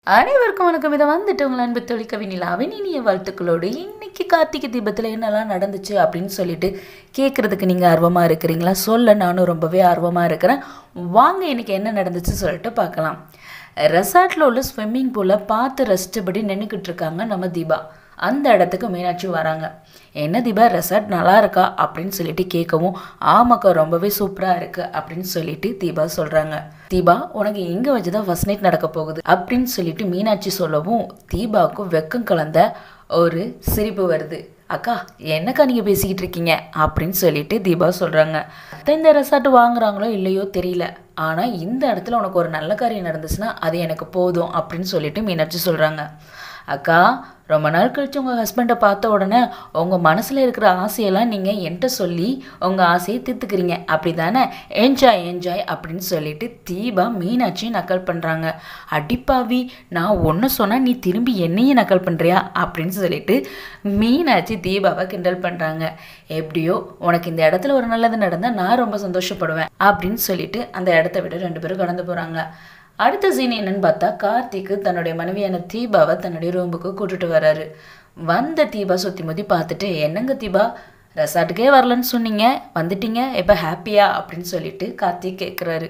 அனைவருக்கும் வணக்கம் இதை வந்துட்டு உங்கள் அன்பு தொழில் கவினிலாவின் இனிய வாழ்த்துக்களோடு இன்னைக்கு கார்த்திகை தீபத்தில் என்னெல்லாம் நடந்துச்சு அப்படின்னு சொல்லிட்டு கேட்குறதுக்கு நீங்கள் ஆர்வமாக இருக்கிறீங்களா சொல்ல நானும் ரொம்பவே ஆர்வமாக இருக்கிறேன் வாங்க இன்னைக்கு என்ன நடந்துச்சு சொல்லிட்டு பார்க்கலாம் ரெசார்ட்டில் உள்ள ஸ்விம்மிங் பூலில் பார்த்து ரசித்தபடி நின்றுக்கிட்டு இருக்காங்க நம்ம தீபா அந்த இடத்துக்கு மீனாட்சி வராங்க என்ன தீபா ரெசார்ட் நல்லா இருக்கா அப்படின்னு சொல்லிட்டு கேட்கவும் ஆமாக்கா ரொம்பவே சூப்பராக இருக்கு அப்படின்னு சொல்லிட்டு தீபா சொல்கிறாங்க தீபா உனக்கு எங்கே வச்சு தான் ஃபர்ஸ்ட் நைட் நடக்க போகுது அப்படின்னு சொல்லிட்டு மீனாட்சி சொல்லவும் தீபாவுக்கும் வெக்கம் கலந்த ஒரு சிரிப்பு வருது அக்கா என்னக்கா நீங்கள் பேசிக்கிட்டு இருக்கீங்க அப்படின்னு சொல்லிட்டு தீபா சொல்கிறாங்க இந்த ரெசார்ட் வாங்குறாங்களோ இல்லையோ தெரியல ஆனால் இந்த இடத்துல உனக்கு ஒரு நல்ல காரியம் நடந்துச்சுன்னா அது எனக்கு போதும் அப்படின்னு சொல்லிட்டு மீனாட்சி சொல்கிறாங்க அக்கா ரொம்ப நாள் கழிச்சு உங்கள் ஹஸ்பண்டை பார்த்த உடனே உங்கள் மனசில் இருக்கிற ஆசையெல்லாம் நீங்கள் என்கிட்ட சொல்லி உங்கள் ஆசையை தீர்த்துக்கிறீங்க அப்படி தானே என்ஜாய் என்ஜாய் அப்படின்னு சொல்லிட்டு தீபா மீனாட்சி நக்கல் பண்ணுறாங்க அடிப்பாவி நான் ஒன்று சொன்னால் நீ திரும்பி என்னையும் நக்கல் பண்ணுறியா அப்படின்னு சொல்லிட்டு மீனாட்சி தீபாவை கிண்டல் பண்ணுறாங்க எப்படியோ உனக்கு இந்த இடத்துல ஒரு நல்லது நடந்தால் நான் ரொம்ப சந்தோஷப்படுவேன் அப்படின்னு சொல்லிட்டு அந்த இடத்த விட ரெண்டு பேரும் கடந்து போகிறாங்க அடுத்த சீன் என்னன்னு பார்த்தா கார்த்திக்கு தன்னுடைய மனைவியான தீபாவை தன்னுடைய ரூமுக்கு கூட்டிட்டு வராரு வந்த தீபா சுற்றி முத்தி பார்த்துட்டு என்னங்க தீபா ரெசார்ட்டுக்கே வரலன்னு சொன்னீங்க வந்துட்டீங்க இப்போ ஹாப்பியா அப்படின்னு சொல்லிட்டு கார்த்திக் கேட்குறாரு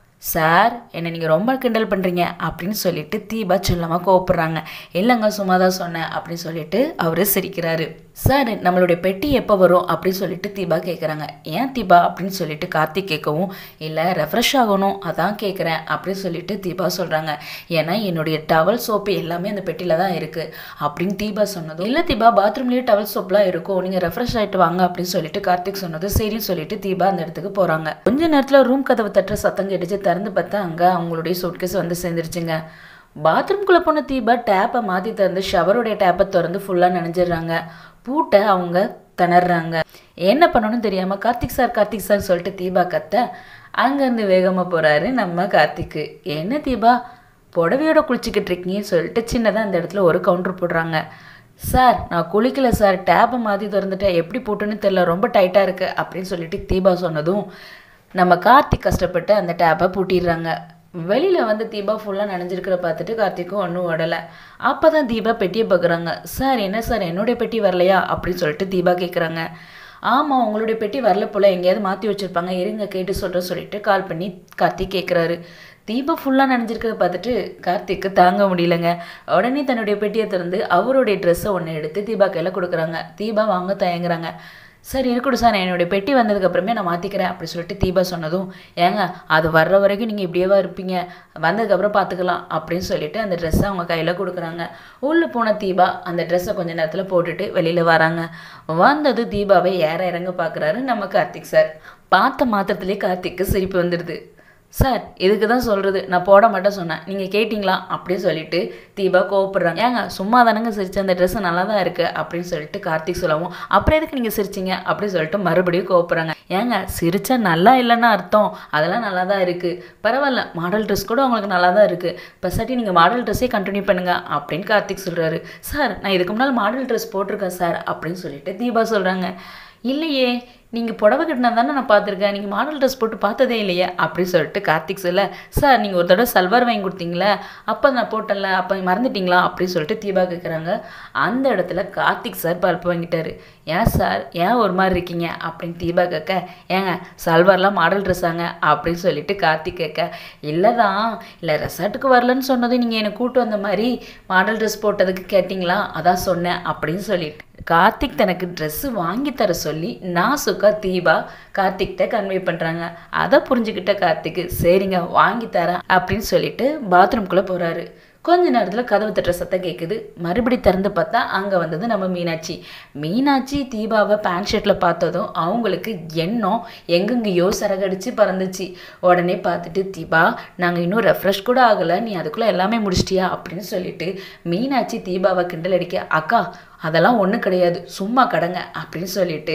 சார் என்னை நீங்கள் ரொம்ப கிண்டல் பண்ணுறீங்க அப்படின்னு சொல்லிட்டு தீபா செல்லமாக கோவப்படுறாங்க இல்லைங்க சும்மா தான் சொன்னேன் அப்படின்னு சொல்லிட்டு அவர் சிரிக்கிறாரு சார் நம்மளுடைய பெட்டி எப்போ வரும் அப்படின்னு சொல்லிட்டு தீபா கேட்குறாங்க ஏன் தீபா அப்படின்னு சொல்லிட்டு கார்த்திக் கேட்கவும் இல்லை ரெஃப்ரெஷ் ஆகணும் அதான் கேட்குறேன் அப்படின்னு சொல்லிட்டு தீபா சொல்கிறாங்க ஏன்னா என்னுடைய டவல் சோப்பு எல்லாமே அந்த பெட்டியில் தான் இருக்குது அப்படின்னு தீபா சொன்னதும் இல்லை தீபா பாத்ரூம்லேயே டவல் சோப்லாம் இருக்கும் நீங்கள் ரெஃப்ரெஷ் ஆகிட்டு வாங்க அப்படின்னு சொல்லிட்டு கார்த்திக் சொன்னது சரின்னு சொல்லிட்டு தீபா அந்த இடத்துக்கு போகிறாங்க கொஞ்ச நேரத்தில் ரூம் கதவு தட்டுற சத்தம் கேட்டுச்சு திறந்து பார்த்தா அங்கே அவங்களுடைய சூட்கேஸ் வந்து சேர்ந்துருச்சுங்க பாத்ரூம்குள்ளே போன தீபா டேப்பை மாற்றி திறந்து ஷவருடைய டேப்பை திறந்து ஃபுல்லாக நனைஞ்சிடுறாங்க பூட்டை அவங்க திணறாங்க என்ன பண்ணணும்னு தெரியாமல் கார்த்திக் சார் கார்த்திக் சார் சொல்லிட்டு தீபா கத்த அங்கேருந்து வேகமாக போகிறாரு நம்ம கார்த்திக்கு என்ன தீபா புடவையோட குளிச்சுக்கிட்டு இருக்கீங்கன்னு சொல்லிட்டு சின்னதாக அந்த இடத்துல ஒரு கவுண்டர் போடுறாங்க சார் நான் குளிக்கல சார் டேப்பை மாற்றி திறந்துட்டேன் எப்படி போட்டுன்னு தெரில ரொம்ப டைட்டாக இருக்குது அப்படின்னு சொல்லிட்டு தீபா சொன்னதும் நம்ம கார்த்திக் கஷ்டப்பட்டு அந்த டேப்பை பூட்டிடுறாங்க வெளியில் வந்து தீபா ஃபுல்லாக நனைஞ்சிருக்கிற பார்த்துட்டு கார்த்திக்கும் ஒன்றும் ஓடலை அப்போ தான் தீபா பெட்டியை பார்க்குறாங்க சார் என்ன சார் என்னுடைய பெட்டி வரலையா அப்படின்னு சொல்லிட்டு தீபா கேட்குறாங்க ஆமாம் உங்களுடைய பெட்டி வரல போல் எங்கேயாவது மாற்றி வச்சுருப்பாங்க இருங்க கேட்டு சொல்கிற சொல்லிட்டு கால் பண்ணி கார்த்திக் கேட்குறாரு தீபா ஃபுல்லாக நனைஞ்சிருக்கிறத பார்த்துட்டு கார்த்திக்கு தாங்க முடியலங்க உடனே தன்னுடைய பெட்டியை திறந்து அவருடைய ட்ரெஸ்ஸை ஒன்று எடுத்து தீபா கையில் கொடுக்குறாங்க தீபா வாங்க தயங்குறாங்க சார் இருக்கட்டும் சார் என்னுடைய பெட்டி வந்ததுக்கப்புறமே நான் மாற்றிக்கிறேன் அப்படி சொல்லிட்டு தீபா சொன்னதும் ஏங்க அது வர்ற வரைக்கும் நீங்கள் இப்படியேவா இருப்பீங்க வந்ததுக்கப்புறம் பார்த்துக்கலாம் அப்படின்னு சொல்லிட்டு அந்த ட்ரெஸ்ஸை அவங்க கையில் கொடுக்குறாங்க உள்ளே போன தீபா அந்த ட்ரெஸ்ஸை கொஞ்ச நேரத்தில் போட்டுட்டு வெளியில் வராங்க வந்தது தீபாவை ஏற இறங்க பார்க்குறாரு நம்ம கார்த்திக் சார் பார்த்த மாத்திரத்துலேயே கார்த்திக்கு சிரிப்பு வந்துடுது சார் இதுக்கு தான் சொல்கிறது நான் போட மாட்டேன் சொன்னேன் நீங்கள் கேட்டிங்களா அப்படின்னு சொல்லிட்டு தீபா கோவப்படுறாங்க ஏங்க சும்மா தானங்க சிரிச்ச அந்த ட்ரெஸ் நல்லா தான் இருக்குது அப்படின்னு சொல்லிட்டு கார்த்திக் சொல்லவும் அப்புறம் எதுக்கு நீங்கள் சிரிச்சிங்க அப்படின்னு சொல்லிட்டு மறுபடியும் கோவப்படுறாங்க ஏங்க சிரிச்சா நல்லா இல்லைன்னு அர்த்தம் அதெல்லாம் நல்லா தான் இருக்குது பரவாயில்ல மாடல் ட்ரெஸ் கூட உங்களுக்கு நல்லா தான் இருக்குது பெசாட்டி நீங்கள் மாடல் ட்ரெஸ்ஸே கண்டினியூ பண்ணுங்க அப்படின்னு கார்த்திக் சொல்கிறாரு சார் நான் இதுக்கு முன்னால் மாடல் ட்ரெஸ் போட்டிருக்கேன் சார் அப்படின்னு சொல்லிட்டு தீபா சொல்கிறாங்க இல்லையே நீங்கள் புடவை கட்டினா தானே நான் பார்த்துருக்கேன் நீங்கள் மாடல் ட்ரெஸ் போட்டு பார்த்ததே இல்லையே அப்படின்னு சொல்லிட்டு கார்த்திக் சொல்ல சார் நீங்கள் ஒரு தடவை சல்வார் வாங்கி கொடுத்தீங்களே அப்போ நான் போட்டல அப்போ மறந்துட்டீங்களா அப்படின்னு சொல்லிட்டு தீபா கேட்குறாங்க அந்த இடத்துல கார்த்திக் சார் பல்ப் வாங்கிட்டாரு ஏன் சார் ஏன் ஒரு மாதிரி இருக்கீங்க அப்படின்னு தீபா கேட்க ஏங்க சல்வார்லாம் மாடல் ட்ரெஸ்ஸாங்க அப்படின்னு சொல்லிட்டு கார்த்திக் கேட்க இல்லை தான் இல்லை ரெசார்ட்டுக்கு வரலன்னு சொன்னதும் நீங்கள் என்னை கூட்டு வந்த மாதிரி மாடல் ட்ரெஸ் போட்டதுக்கு கேட்டிங்களா அதான் சொன்னேன் அப்படின்னு சொல்லிட்டு கார்த்திக் தனக்கு ட்ரெஸ்ஸு வாங்கி தர சொல்லி நாசுக்கா தீபா கார்த்திக்கிட்ட கன்வே பண்ணுறாங்க அதை புரிஞ்சுக்கிட்ட கார்த்திக் சரிங்க வாங்கி தரேன் அப்படின்னு சொல்லிட்டு பாத்ரூம்குள்ளே போகிறாரு கொஞ்ச நேரத்தில் கதவு தட்டுற சத்தம் கேட்குது மறுபடி திறந்து பார்த்தா அங்கே வந்தது நம்ம மீனாட்சி மீனாட்சி தீபாவை பேண்ட் ஷர்ட்டில் பார்த்ததும் அவங்களுக்கு எண்ணம் எங்கெங்கேயோ சரகடிச்சு பறந்துச்சு உடனே பார்த்துட்டு தீபா நாங்கள் இன்னும் ரெஃப்ரெஷ் கூட ஆகலை நீ அதுக்குள்ளே எல்லாமே முடிச்சிட்டியா அப்படின்னு சொல்லிட்டு மீனாட்சி தீபாவை கிண்டல் அடிக்க அக்கா அதெல்லாம் ஒன்றும் கிடையாது சும்மா கடங்க அப்படின்னு சொல்லிட்டு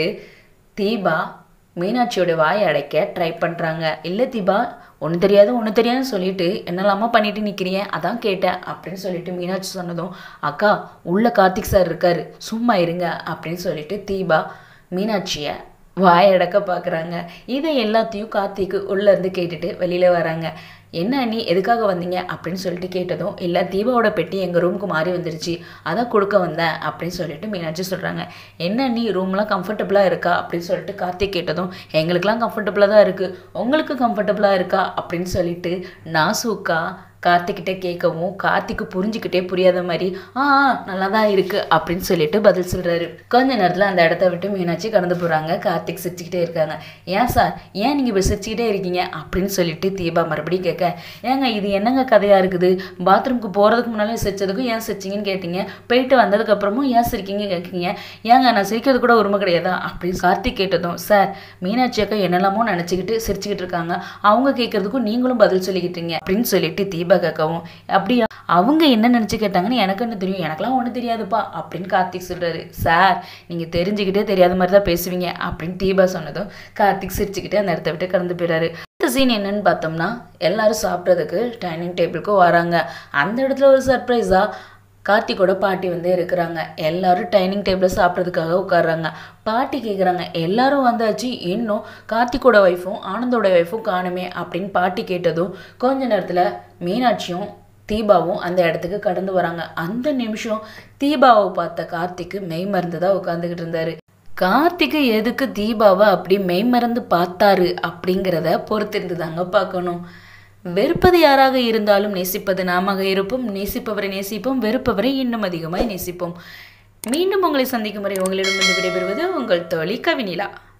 தீபா மீனாட்சியோட வாயை அடைக்க ட்ரை பண்ணுறாங்க இல்லை தீபா ஒன்று தெரியாது ஒன்று தெரியாதுன்னு சொல்லிட்டு என்னெல்லாமா பண்ணிட்டு நிற்கிறீங்க அதான் கேட்டேன் அப்படின்னு சொல்லிட்டு மீனாட்சி சொன்னதும் அக்கா உள்ள கார்த்திக் சார் இருக்காரு சும்மா இருங்க அப்படின்னு சொல்லிட்டு தீபா மீனாட்சியை வாயடக்க பார்க்குறாங்க இதை எல்லாத்தையும் கார்த்திக்கு உள்ளேருந்து கேட்டுட்டு வெளியில் வராங்க என்ன நீ எதுக்காக வந்தீங்க அப்படின்னு சொல்லிட்டு கேட்டதும் இல்லை தீபாவோட பெட்டி எங்கள் ரூமுக்கு மாறி வந்துருச்சு அதான் கொடுக்க வந்தேன் அப்படின்னு சொல்லிட்டு மீனாட்சி சொல்கிறாங்க என்ன நீ ரூம்லாம் கம்ஃபர்டபுளாக இருக்கா அப்படின்னு சொல்லிட்டு கார்த்திக் கேட்டதும் எங்களுக்கெல்லாம் கம்ஃபர்டபுளாக தான் இருக்குது உங்களுக்கு கம்ஃபர்டபுளாக இருக்கா அப்படின்னு சொல்லிட்டு நாசூக்கா கார்த்திக்கிட்ட கேட்கவும் கார்த்திக்கு புரிஞ்சுக்கிட்டே புரியாத மாதிரி ஆ ஆ, நல்லா தான் இருக்கு அப்படின்னு சொல்லிட்டு பதில் சொல்றாரு கொஞ்ச நேரத்தில் அந்த இடத்த விட்டு மீனாட்சி கடந்து போறாங்க கார்த்திக் சிரிச்சுக்கிட்டே இருக்காங்க ஏன் சார் ஏன் நீங்க இப்படி சிரிச்சுக்கிட்டே இருக்கீங்க அப்படின்னு சொல்லிட்டு தீபா மறுபடியும் கேட்க ஏங்க இது என்னங்க கதையா இருக்குது பாத்ரூம்க்கு போறதுக்கு முன்னாலே சிரிச்சதுக்கும் ஏன் சிரிச்சிங்கன்னு கேட்டீங்க போயிட்டு வந்ததுக்கு அப்புறமும் ஏன் சிரிக்கீங்க கேட்கீங்க ஏங்க நான் சிரிக்கிறது கூட உரிமை கிடையாதா அப்படின்னு கார்த்திக் கேட்டதும் சார் மீனாட்சி அக்கா என்னெல்லாமோ நினச்சிக்கிட்டு சிரிச்சுக்கிட்டு இருக்காங்க அவங்க கேட்கறதுக்கும் நீங்களும் பதில் சொல்லிக்கிட்டீங்க அப்படின்னு சொல்லிட்டு தீபா கேட்கவும் அப்படியா அவங்க என்ன நினச்சி கேட்டாங்கன்னு எனக்கு என்ன தெரியும் எனக்கெல்லாம் ஒன்றும் தெரியாதுப்பா அப்படின்னு கார்த்திக் சொல்றாரு சார் நீங்கள் தெரிஞ்சுக்கிட்டே தெரியாத மாதிரி தான் பேசுவீங்க அப்படின்னு தீபா சொன்னதும் கார்த்திக் சிரிச்சுக்கிட்டே அந்த இடத்த விட்டு கடந்து போயிறாரு இந்த சீன் என்னன்னு பார்த்தோம்னா எல்லாரும் சாப்பிட்றதுக்கு டைனிங் டேபிளுக்கு வராங்க அந்த இடத்துல ஒரு சர்ப்ரைஸா கார்த்திகோட பாட்டி வந்து இருக்கிறாங்க எல்லாரும் டைனிங் டேபிளில் சாப்பிட்றதுக்காக உட்கார்றாங்க பாட்டி கேட்குறாங்க எல்லாரும் வந்தாச்சு இன்னும் கார்த்திகோட ஒய்ஃபும் ஆனந்தோட ஒய்ஃபும் காணுமே அப்படின்னு பாட்டி கேட்டதும் கொஞ்ச நேரத்தில் மீனாட்சியும் தீபாவும் அந்த இடத்துக்கு கடந்து வராங்க அந்த நிமிஷம் தீபாவை பார்த்த கார்த்திக்கு மெய் மறந்து தான் உட்காந்துக்கிட்டு இருந்தாரு கார்த்திக்கு எதுக்கு தீபாவை அப்படி மெய்மறந்து பார்த்தாரு அப்படிங்கிறத பொறுத்திருந்து தாங்க பார்க்கணும் வெறுப்பது யாராக இருந்தாலும் நேசிப்பது நாமாக இருப்போம் நேசிப்பவரை நேசிப்போம் வெறுப்பவரை இன்னும் அதிகமாய் நேசிப்போம் மீண்டும் உங்களை சந்திக்கும் வரை உங்களிடமிருந்து விடைபெறுவது உங்கள் தோழி கவினிலா